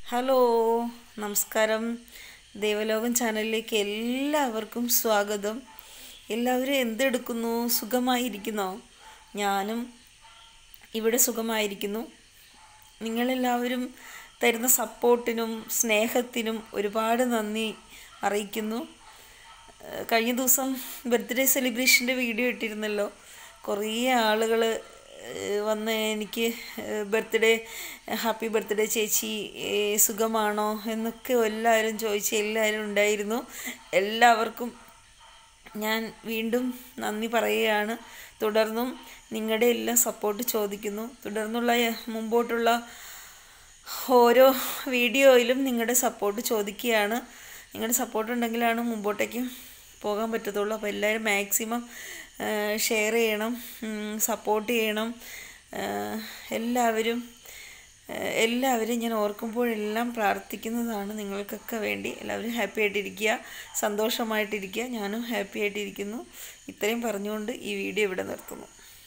hello നമസ്കാരം ദേവലോകം ചാനലിലേക്ക് എല്ലാവർക്കും സ്വാഗതം എല്ലാവരും എന്തെടുക്കുന്നു സുഖമായിരിക്കുന്നോ ഞാനും ഇവിടെ സുഖമായിരിക്കുന്നു നിങ്ങളെല്ലാവരും തരുന്ന സപ്പോർട്ടിനും സ്നേഹത്തിനും ഒരുപാട് നന്ദി അറിയിക്കുന്നു ഏഹ് കഴിഞ്ഞ ദിവസം ബർത്ത്ഡേ സെലിബ്രേഷൻ്റെ വീഡിയോ ഇട്ടിരുന്നല്ലോ കുറേ ആളുകൾ വന്ന് എനിക്ക് ബർത്ത്ഡേ ഹാപ്പി ബർത്ത്ഡേ ചേച്ചി ഏഹ് സുഖമാണോ എന്നൊക്കെ എല്ലാവരും ചോദിച്ച് എല്ലാവരും ഉണ്ടായിരുന്നു എല്ലാവർക്കും ഞാൻ വീണ്ടും നന്ദി പറയുകയാണ് തുടർന്നും നിങ്ങളുടെ എല്ലാം സപ്പോർട്ട് ചോദിക്കുന്നു തുടർന്നുള്ള മുമ്പോട്ടുള്ള ഓരോ വീഡിയോയിലും നിങ്ങളുടെ സപ്പോർട്ട് ചോദിക്കുകയാണ് നിങ്ങളുടെ സപ്പോർട്ട് ഉണ്ടെങ്കിലാണ് മുമ്പോട്ടേക്ക് പോകാൻ പറ്റത്തുള്ളൂ അപ്പോൾ എല്ലാവരും മാക്സിമം ഷെയർ ചെയ്യണം സപ്പോർട്ട് ചെയ്യണം ഏഹ് എല്ലാവരും ഏഹ് എല്ലാവരും ഞാൻ ഓർക്കുമ്പോഴെല്ലാം പ്രാർത്ഥിക്കുന്നതാണ് നിങ്ങൾക്കൊക്കെ വേണ്ടി എല്ലാവരും ഹാപ്പി ആയിട്ടിരിക്കുക സന്തോഷമായിട്ടിരിക്കുക ഞാനും ഹാപ്പി ആയിട്ടിരിക്കുന്നു ഇത്രയും പറഞ്ഞുകൊണ്ട് ഈ വീഡിയോ ഇവിടെ നിർത്തുന്നു